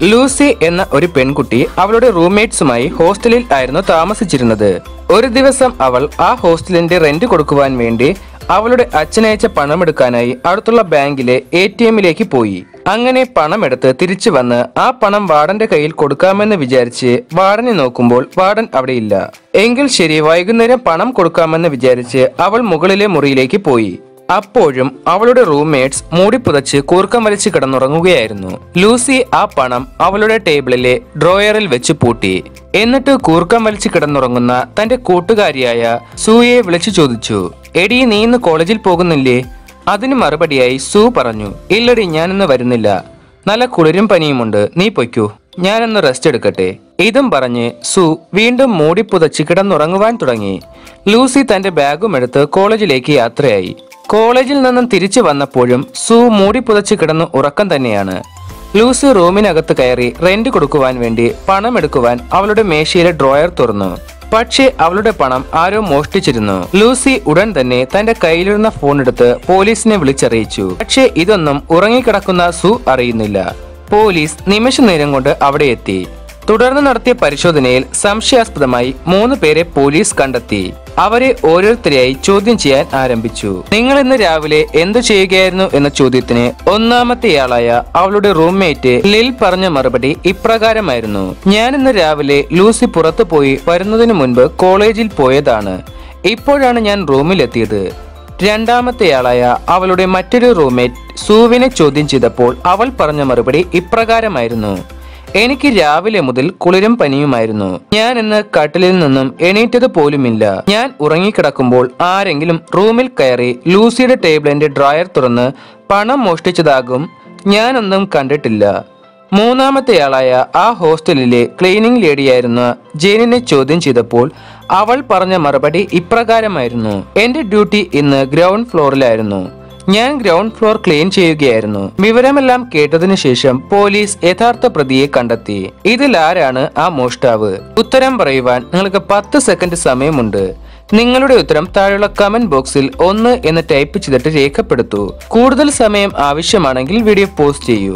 Lucy എന്ന ഒരു പെൺകുട്ടി അവളുടെ റൂംമേറ്റ്സുമായി ഹോസ്റ്റലിൽ ആയിരുന്നു താമസിച്ചിരുന്നത് ഒരു ദിവസം അവൾ ആ ഹോസ്റ്റലിന്റെ റെന്റ് കൊടുക്കുവാൻ വേണ്ടി അവളുടെ അച്ഛനയച്ച പണമെടുക്കാനായി അടുത്തുള്ള ബാങ്കിലെ എ ടി എമ്മിലേക്ക് പോയി അങ്ങനെ പണമെടുത്ത് തിരിച്ചു വന്ന് ആ പണം വാർഡന്റെ കയ്യിൽ കൊടുക്കാമെന്ന് വിചാരിച്ച് വാർഡനെ നോക്കുമ്പോൾ വാർഡൻ അവിടെയില്ല എങ്കിൽ ശരി വൈകുന്നേരം പണം കൊടുക്കാമെന്ന് വിചാരിച്ച് അവൾ മുകളിലെ മുറിയിലേക്ക് പോയി അപ്പോഴും അവളുടെ റൂംമേറ്റ്സ് മൂടിപ്പുതച്ച് കൂർക്കം വലിച്ച് കിടന്നുറങ്ങുകയായിരുന്നു ലൂസി ആ പണം അവളുടെ ടേബിളിലെ ഡ്രോയറിൽ വെച്ച് പൂട്ടി എന്നിട്ട് കൂർക്കം വലിച്ച് കിടന്നുറങ്ങുന്ന തന്റെ കൂട്ടുകാരിയായ സൂയെ വിളിച്ചു ചോദിച്ചു എടി നീ ഇന്ന് കോളേജിൽ പോകുന്നില്ലേ അതിന് മറുപടിയായി സൂ പറഞ്ഞു ഇല്ലടി ഞാനിന്ന് വരുന്നില്ല നല്ല കുളിരും പനിയുമുണ്ട് നീ പൊയ്ക്കൂ ഞാനൊന്ന് റെസ്റ്റ് എടുക്കട്ടെ ഇതും പറഞ്ഞ് സു വീണ്ടും മൂടിപ്പുതച്ച് കിടന്നുറങ്ങുവാൻ തുടങ്ങി ലൂസി തന്റെ ബാഗും എടുത്ത് കോളേജിലേക്ക് യാത്രയായി കോളേജിൽ നിന്നും തിരിച്ചു വന്നപ്പോഴും സു മൂടിപ്പുതച്ച് കിടന്ന് ഉറക്കം തന്നെയാണ് ലൂസി റൂമിനകത്ത് കയറി റെന്റ് കൊടുക്കുവാൻ വേണ്ടി പണം എടുക്കുവാൻ അവളുടെ മേശയിലെ ഡ്രോയർ തുറന്നു പക്ഷേ അവളുടെ പണം ആരോ മോഷ്ടിച്ചിരുന്നു ലൂസി ഉടൻ തന്നെ തന്റെ കയ്യിലിരുന്ന ഫോൺ എടുത്ത് പോലീസിനെ വിളിച്ചറിയിച്ചു പക്ഷേ ഇതൊന്നും ഉറങ്ങിക്കിടക്കുന്ന സു അറിയുന്നില്ല പോലീസ് നിമിഷ നേരം കൊണ്ട് അവിടെ എത്തി തുടർന്ന് നടത്തിയ പരിശോധനയിൽ സംശയാസ്പദമായി മൂന്ന് പേരെ പോലീസ് കണ്ടെത്തി അവരെ ഓരോരുത്തരെയായി ചോദ്യം ചെയ്യാൻ ആരംഭിച്ചു നിങ്ങൾ ഇന്ന് രാവിലെ എന്തു ചെയ്യുകയായിരുന്നു എന്ന ചോദ്യത്തിന് ഒന്നാമത്തെയാളായ അവളുടെ റൂംമേറ്റ് ലിൽ പറഞ്ഞ മറുപടി ഇപ്രകാരമായിരുന്നു ഞാൻ ഇന്ന് രാവിലെ ലൂസി പുറത്തു പോയി വരുന്നതിന് മുൻപ് കോളേജിൽ പോയതാണ് ഇപ്പോഴാണ് ഞാൻ റൂമിലെത്തിയത് രണ്ടാമത്തെയാളായ അവളുടെ മറ്റൊരു റൂംമേറ്റ് സൂവിനെ ചോദ്യം ചെയ്തപ്പോൾ അവൾ പറഞ്ഞ മറുപടി ഇപ്രകാരമായിരുന്നു എനിക്ക് രാവിലെ മുതൽ കുളിരും പനിയുമായിരുന്നു ഞാൻ ഇന്ന് കട്ടിലിൽ നിന്നും എണീറ്റത് പോലുമില്ല ഞാൻ ഉറങ്ങിക്കിടക്കുമ്പോൾ ആരെങ്കിലും റൂമിൽ കയറി ലൂസിയുടെ ടേബിളിന്റെ ഡ്രോയർ തുറന്ന് പണം മോഷ്ടിച്ചതാകും ഞാനൊന്നും കണ്ടിട്ടില്ല മൂന്നാമത്തെയാളായ ആ ഹോസ്റ്റലിലെ ക്ലീനിംഗ് ലേഡിയായിരുന്ന ജെയിനിനെ ചോദ്യം ചെയ്തപ്പോൾ അവൾ പറഞ്ഞ മറുപടി ഇപ്രകാരമായിരുന്നു എന്റെ ഡ്യൂട്ടി ഇന്ന് ഗ്രൗണ്ട് ഫ്ലോറിലായിരുന്നു ഞാൻ ഗ്രൗണ്ട് ഫ്ലോർ ക്ലീൻ ചെയ്യുകയായിരുന്നു വിവരമെല്ലാം കേട്ടതിനു ശേഷം പോലീസ് യഥാർത്ഥ പ്രതിയെ കണ്ടെത്തി ഇതിൽ ആരാണ് ആ മോഷ്ടാവ് ഉത്തരം പറയുവാൻ നിങ്ങൾക്ക് പത്ത് സെക്കൻഡ് സമയമുണ്ട് നിങ്ങളുടെ ഉത്തരം താഴെയുള്ള കമന്റ് ബോക്സിൽ ഒന്ന് എന്ന് ടൈപ്പ് ചെയ്തിട്ട് രേഖപ്പെടുത്തൂ കൂടുതൽ സമയം ആവശ്യമാണെങ്കിൽ വീഡിയോ പോസ്റ്റ് ചെയ്യൂ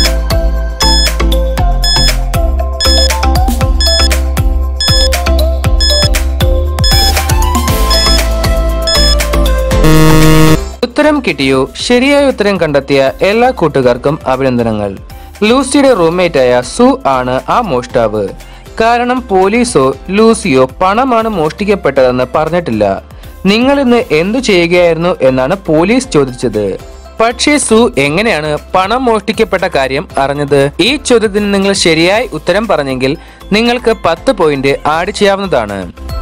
ഉത്തരം കിട്ടിയോ ശരിയായ ഉത്തരം കണ്ടെത്തിയ എല്ലാ കൂട്ടുകാർക്കും അഭിനന്ദനങ്ങൾ ലൂസിയുടെ റൂംമേറ്റായ സു ആണ് ആ മോഷ്ടാവ് കാരണം പോലീസോ ലൂസിയോ പണമാണ് മോഷ്ടിക്കപ്പെട്ടതെന്ന് പറഞ്ഞിട്ടില്ല നിങ്ങൾ ഇന്ന് എന്തു ചെയ്യുകയായിരുന്നു എന്നാണ് പോലീസ് ചോദിച്ചത് പക്ഷേ സു എങ്ങനെയാണ് പണം മോഷ്ടിക്കപ്പെട്ട കാര്യം അറിഞ്ഞത് ഈ ചോദ്യത്തിന് നിങ്ങൾ ശരിയായി ഉത്തരം പറഞ്ഞെങ്കിൽ നിങ്ങൾക്ക് പത്ത് പോയിന്റ് ആഡ് ചെയ്യാവുന്നതാണ്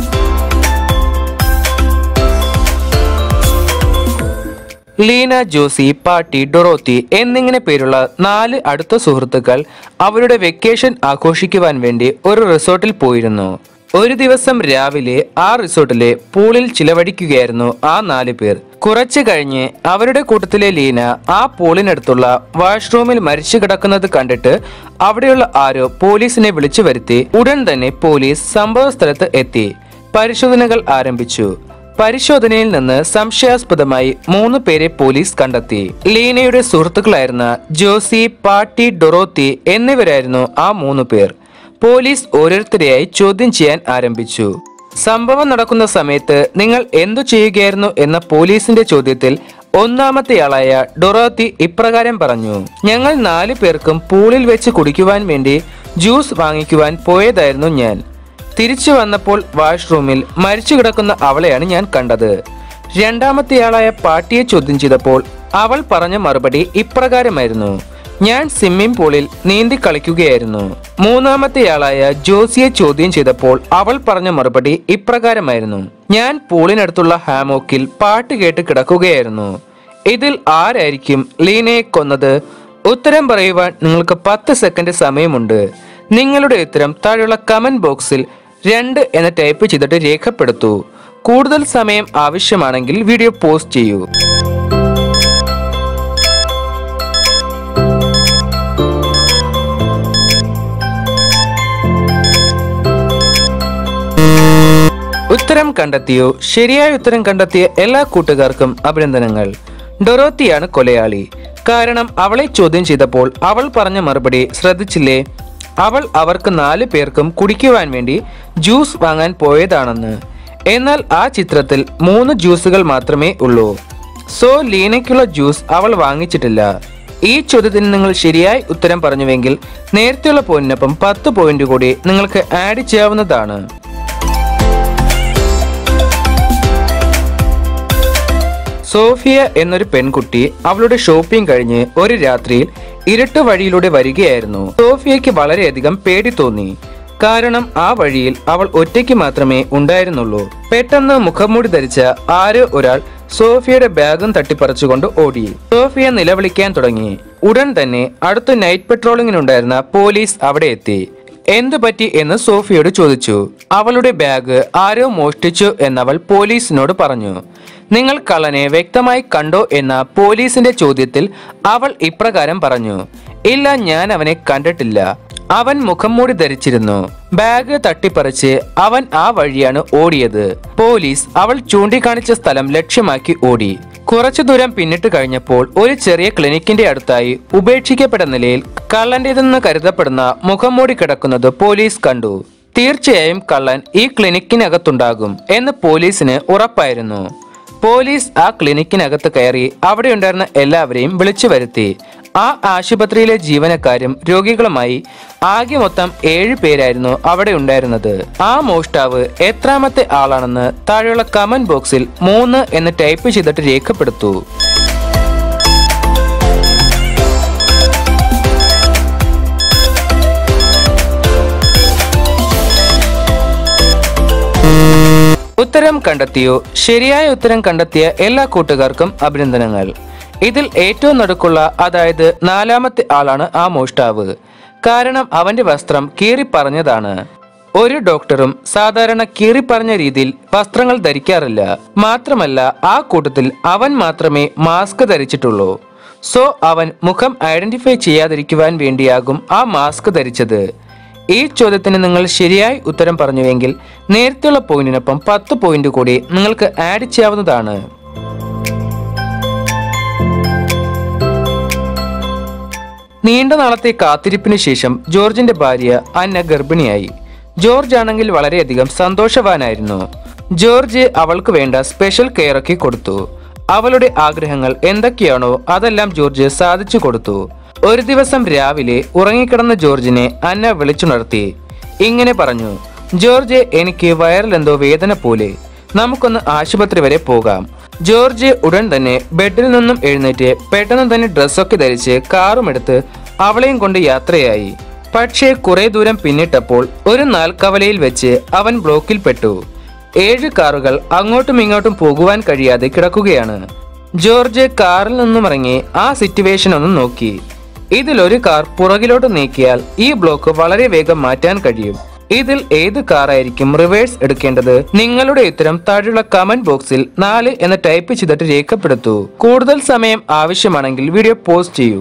ലീന ജോസി പാട്ടി ഡൊറോത്തി എന്നിങ്ങനെ പേരുള്ള നാല് അടുത്ത സുഹൃത്തുക്കൾ അവരുടെ വെക്കേഷൻ ആഘോഷിക്കുവാൻ വേണ്ടി ഒരു റിസോർട്ടിൽ പോയിരുന്നു ഒരു ദിവസം രാവിലെ ആ റിസോർട്ടിലെ പൂളിൽ ചിലവഴിക്കുകയായിരുന്നു ആ നാല് പേർ കുറച്ചു കഴിഞ്ഞ് അവരുടെ കൂട്ടത്തിലെ ലീന ആ പൂളിനടുത്തുള്ള വാഷ്റൂമിൽ മരിച്ചു കിടക്കുന്നത് കണ്ടിട്ട് അവിടെയുള്ള ആരോ പോലീസിനെ വിളിച്ചു വരുത്തി ഉടൻ തന്നെ പോലീസ് സംഭവ സ്ഥലത്ത് എത്തി പരിശോധനകൾ ആരംഭിച്ചു പരിശോധനയിൽ നിന്ന് സംശയാസ്പദമായി മൂന്ന് പേരെ പോലീസ് കണ്ടെത്തി ലീനയുടെ സുഹൃത്തുക്കളായിരുന്ന ജോസി പാട്ടി ഡൊറോത്തി എന്നിവരായിരുന്നു ആ മൂന്ന് പേർ പോലീസ് ഓരോരുത്തരെയായി ചോദ്യം ചെയ്യാൻ ആരംഭിച്ചു സംഭവം നടക്കുന്ന സമയത്ത് നിങ്ങൾ എന്തു ചെയ്യുകയായിരുന്നു എന്ന പോലീസിന്റെ ചോദ്യത്തിൽ ഒന്നാമത്തെയാളായ ഡൊറോത്തി ഇപ്രകാരം പറഞ്ഞു ഞങ്ങൾ നാല് പേർക്കും പൂളിൽ വെച്ച് കുടിക്കുവാൻ വേണ്ടി ജ്യൂസ് വാങ്ങിക്കുവാൻ പോയതായിരുന്നു ഞാൻ തിരിച്ചു വന്നപ്പോൾ വാഷ്റൂമിൽ മരിച്ചു കിടക്കുന്ന അവളെയാണ് ഞാൻ കണ്ടത് രണ്ടാമത്തെയാളായ പാട്ടിയെ ചോദ്യം ചെയ്തപ്പോൾ അവൾ പറഞ്ഞ മറുപടി ഇപ്രകാരമായിരുന്നു ഞാൻ സ്വിമ്മിംഗ് പൂളിൽ നീന്തി കളിക്കുകയായിരുന്നു മൂന്നാമത്തെയാളായ ജോസിയെ ചോദ്യം ചെയ്തപ്പോൾ അവൾ പറഞ്ഞ മറുപടി ഇപ്രകാരമായിരുന്നു ഞാൻ പൂളിനടുത്തുള്ള ഹാമോക്കിൽ പാട്ട് കേട്ട് കിടക്കുകയായിരുന്നു ഇതിൽ ആരായിരിക്കും ലീനയെ കൊന്നത് ഉത്തരം പറയുവാൻ നിങ്ങൾക്ക് പത്ത് സെക്കൻഡ് സമയമുണ്ട് നിങ്ങളുടെ ഉത്തരം താഴെയുള്ള കമന്റ് ബോക്സിൽ രണ്ട് എന്ന് ടൈപ്പ് ചെയ്തിട്ട് രേഖപ്പെടുത്തൂ കൂടുതൽ സമയം ആവശ്യമാണെങ്കിൽ വീഡിയോ പോസ്റ്റ് ചെയ്യൂ ഉത്തരം കണ്ടെത്തിയോ ശരിയായ ഉത്തരം കണ്ടെത്തിയ എല്ലാ കൂട്ടുകാർക്കും അഭിനന്ദനങ്ങൾ ഡൊറോത്തിയാണ് കൊലയാളി കാരണം അവളെ ചോദ്യം ചെയ്തപ്പോൾ അവൾ പറഞ്ഞ മറുപടി ശ്രദ്ധിച്ചില്ലേ അവൾ അവർക്ക് നാല് പേർക്കും കുടിക്കുവാൻ വേണ്ടി ജ്യൂസ് വാങ്ങാൻ പോയതാണെന്ന് എന്നാൽ ആ ചിത്രത്തിൽ മൂന്ന് ജ്യൂസുകൾ മാത്രമേ ഉള്ളൂ സോ ലീനയ്ക്കുള്ള ജ്യൂസ് അവൾ വാങ്ങിച്ചിട്ടില്ല ഈ ചോദ്യത്തിന് നിങ്ങൾ ശരിയായി ഉത്തരം പറഞ്ഞുവെങ്കിൽ നേരത്തെയുള്ള പോയിന്റിനൊപ്പം പത്ത് പോയിന്റ് കൂടി നിങ്ങൾക്ക് ആഡ് ചെയ്യാവുന്നതാണ് സോഫിയ എന്നൊരു പെൺകുട്ടി അവളുടെ ഷോപ്പിംഗ് കഴിഞ്ഞ് ഒരു രാത്രിയിൽ ഇരുട്ട് വഴിയിലൂടെ വരികയായിരുന്നു സോഫിയയ്ക്ക് വളരെയധികം പേടി തോന്നി കാരണം ആ വഴിയിൽ അവൾ ഒറ്റയ്ക്ക് മാത്രമേ ഉണ്ടായിരുന്നുള്ളൂ പെട്ടെന്ന് മുഖംമൂടി ധരിച്ച ആരോ ഒരാൾ സോഫിയയുടെ ബാഗും തട്ടിപ്പറിച്ചുകൊണ്ട് ഓടി സോഫിയ നിലവിളിക്കാൻ തുടങ്ങി ഉടൻ തന്നെ അടുത്ത നൈറ്റ് പെട്രോളിങ്ങിനുണ്ടായിരുന്ന പോലീസ് അവിടെ എത്തി എന്തു പറ്റി എന്ന് സോഫിയോട് ചോദിച്ചു അവളുടെ ബാഗ് ആരോ മോഷ്ടിച്ചു എന്നവൾ പോലീസിനോട് പറഞ്ഞു നിങ്ങൾ കള്ളനെ വ്യക്തമായി കണ്ടോ എന്ന പോലീസിന്റെ ചോദ്യത്തിൽ അവൾ ഇപ്രകാരം പറഞ്ഞു ഇല്ല ഞാൻ അവനെ കണ്ടിട്ടില്ല അവൻ മുഖം മൂടി ധരിച്ചിരുന്നു ബാഗ് തട്ടിപ്പറിച്ച് അവൻ ആ വഴിയാണ് ഓടിയത് പോലീസ് അവൾ ചൂണ്ടിക്കാണിച്ച സ്ഥലം ലക്ഷ്യമാക്കി ഓടി കുറച്ചു ദൂരം പിന്നിട്ട് കഴിഞ്ഞപ്പോൾ ഒരു ചെറിയ ക്ലിനിക്കിന്റെ അടുത്തായി ഉപേക്ഷിക്കപ്പെട്ട നിലയിൽ കള്ളന്റേതെന്ന് കരുതപ്പെടുന്ന മുഖംമൂടി കിടക്കുന്നത് പോലീസ് കണ്ടു തീർച്ചയായും കള്ളൻ ഈ ക്ലിനിക്കിനകത്തുണ്ടാകും എന്ന് പോലീസിന് ഉറപ്പായിരുന്നു പോലീസ് ആ ക്ലിനിക്കിനകത്ത് കയറി അവിടെ ഉണ്ടായിരുന്ന എല്ലാവരെയും വിളിച്ചു വരുത്തി ആ ആശുപത്രിയിലെ ജീവനക്കാരും രോഗികളുമായി ആകെ മൊത്തം ഏഴ് പേരായിരുന്നു അവിടെ ഉണ്ടായിരുന്നത് ആ മോഷ്ടാവ് എത്രാമത്തെ ആളാണെന്ന് താഴെയുള്ള കമന്റ് ബോക്സിൽ മൂന്ന് എന്ന് ടൈപ്പ് ചെയ്തിട്ട് രേഖപ്പെടുത്തൂ ഉത്തരം കണ്ടെത്തിയോ ശരിയായ ഉത്തരം കണ്ടെത്തിയ എല്ലാ കൂട്ടുകാർക്കും അഭിനന്ദനങ്ങൾ ഇതിൽ ഏറ്റവും നടുക്കുള്ള അതായത് നാലാമത്തെ ആളാണ് ആ മോഷ്ടാവ് കാരണം അവന്റെ വസ്ത്രം കീറിപ്പറഞ്ഞതാണ് ഒരു ഡോക്ടറും സാധാരണ കീറിപ്പറഞ്ഞ രീതിയിൽ വസ്ത്രങ്ങൾ ധരിക്കാറില്ല മാത്രമല്ല ആ കൂട്ടത്തിൽ അവൻ മാത്രമേ മാസ്ക് ധരിച്ചിട്ടുള്ളൂ സോ അവൻ മുഖം ഐഡന്റിഫൈ ചെയ്യാതിരിക്കുവാൻ വേണ്ടിയാകും ആ മാസ്ക് ധരിച്ചത് ഈ ചോദ്യത്തിന് നിങ്ങൾ ശരിയായി ഉത്തരം പറഞ്ഞുവെങ്കിൽ നേരത്തെയുള്ള പോയിന്റിനൊപ്പം പത്ത് പോയിന്റ് കൂടി നിങ്ങൾക്ക് ആഡ് ചെയ്യാവുന്നതാണ് നീണ്ട നാളത്തെ കാത്തിരിപ്പിന് ശേഷം ജോർജിന്റെ ഭാര്യ അന്ന ഗർഭിണിയായി ജോർജ് ആണെങ്കിൽ വളരെയധികം സന്തോഷവാനായിരുന്നു ജോർജ് അവൾക്ക് വേണ്ട സ്പെഷ്യൽ കെയർ ഒക്കെ കൊടുത്തു അവളുടെ ആഗ്രഹങ്ങൾ എന്തൊക്കെയാണോ അതെല്ലാം ജോർജ് സാധിച്ചു കൊടുത്തു ഒരു ദിവസം രാവിലെ ഉറങ്ങിക്കിടന്ന ജോർജിനെ അന്ന വിളിച്ചുണർത്തി ഇങ്ങനെ പറഞ്ഞു ജോർജ് എനിക്ക് വയറിലെന്തോ വേദന പോലെ നമുക്കൊന്ന് ആശുപത്രി വരെ പോകാം ജോർജ് ഉടൻ തന്നെ ബെഡിൽ നിന്നും എഴുന്നേറ്റ് പെട്ടെന്ന് തന്നെ ഡ്രസ്സൊക്കെ ധരിച്ച് കാറുമെടുത്ത് അവളെയും കൊണ്ട് യാത്രയായി പക്ഷേ കുറെ ദൂരം പിന്നിട്ടപ്പോൾ ഒരു നാൽക്കവലയിൽ വെച്ച് അവൻ ബ്ലോക്കിൽ പെട്ടു ഏഴ് കാറുകൾ അങ്ങോട്ടും ഇങ്ങോട്ടും പോകുവാൻ കഴിയാതെ കിടക്കുകയാണ് ജോർജ് കാറിൽ നിന്നും ഇറങ്ങി ആ സിറ്റുവേഷൻ ഒന്ന് നോക്കി ഇതിലൊരു കാർ പുറകിലോട്ട് നീക്കിയാൽ ഈ ബ്ലോക്ക് വളരെ വേഗം മാറ്റാൻ കഴിയും ഇതിൽ ഏത് കാറായിരിക്കും റിവേഴ്സ് എടുക്കേണ്ടത് നിങ്ങളുടെ ഉത്തരം താഴെയുള്ള കമന്റ് ബോക്സിൽ നാല് എന്ന് ടൈപ്പ് ചെയ്തിട്ട് രേഖപ്പെടുത്തൂ കൂടുതൽ സമയം ആവശ്യമാണെങ്കിൽ വീഡിയോ പോസ്റ്റ് ചെയ്യൂ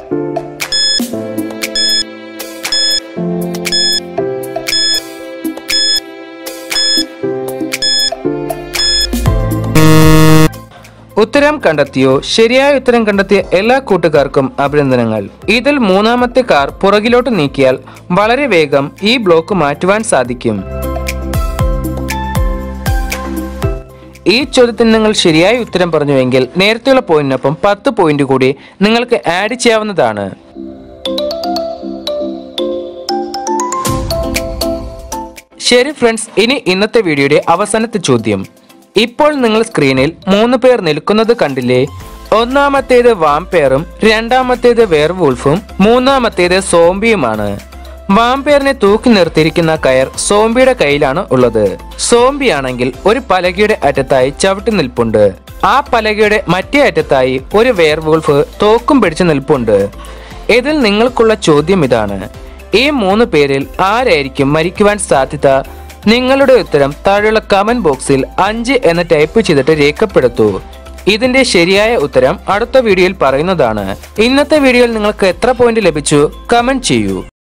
ഉത്തരം കണ്ടെത്തിയോ ശരിയായ ഉത്തരം കണ്ടെത്തിയ എല്ലാ കൂട്ടുകാർക്കും അഭിനന്ദനങ്ങൾ ഇതിൽ മൂന്നാമത്തെ കാർ പുറകിലോട്ട് നീക്കിയാൽ വളരെ വേഗം ഈ ബ്ലോക്ക് മാറ്റുവാൻ സാധിക്കും ഈ ചോദ്യത്തിന് നിങ്ങൾ ശരിയായ ഉത്തരം പറഞ്ഞുവെങ്കിൽ നേരത്തെയുള്ള പോയിന്റിനൊപ്പം പത്ത് പോയിന്റ് കൂടി നിങ്ങൾക്ക് ആഡ് ചെയ്യാവുന്നതാണ് ശരി ഫ്രണ്ട്സ് ഇനി ഇന്നത്തെ വീഡിയോയുടെ അവസാനത്തെ ചോദ്യം ഇപ്പോൾ നിങ്ങൾ സ്ക്രീനിൽ മൂന്ന് പേർ നിൽക്കുന്നത് കണ്ടില്ലേ ഒന്നാമത്തേത് വാംപയറും രണ്ടാമത്തേത് വേർവൂൾഫും മൂന്നാമത്തേത് സോംബിയുമാണ് വാംപയറിനെ തൂക്കി നിർത്തിയിരിക്കുന്ന കയർ സോംബിയുടെ കയ്യിലാണ് ഉള്ളത് സോംബി ആണെങ്കിൽ ഒരു പലകയുടെ അറ്റത്തായി ചവിട്ടി നിൽപ്പുണ്ട് ആ പലകയുടെ മറ്റേ അറ്റത്തായി ഒരു വേർവൂൾഫ് തോക്കും പിടിച്ച് നിൽപ്പുണ്ട് ഇതിൽ നിങ്ങൾക്കുള്ള ചോദ്യം ഇതാണ് ഈ മൂന്ന് പേരിൽ ആരായിരിക്കും മരിക്കുവാൻ സാധ്യത നിങ്ങളുടെ ഉത്തരം താഴെയുള്ള കമന്റ് ബോക്സിൽ അഞ്ച് എന്ന് ടൈപ്പ് ചെയ്തിട്ട് രേഖപ്പെടുത്തൂ ഇതിന്റെ ശരിയായ ഉത്തരം അടുത്ത വീഡിയോയിൽ പറയുന്നതാണ് ഇന്നത്തെ വീഡിയോയിൽ നിങ്ങൾക്ക് എത്ര പോയിന്റ് ലഭിച്ചു കമന്റ് ചെയ്യൂ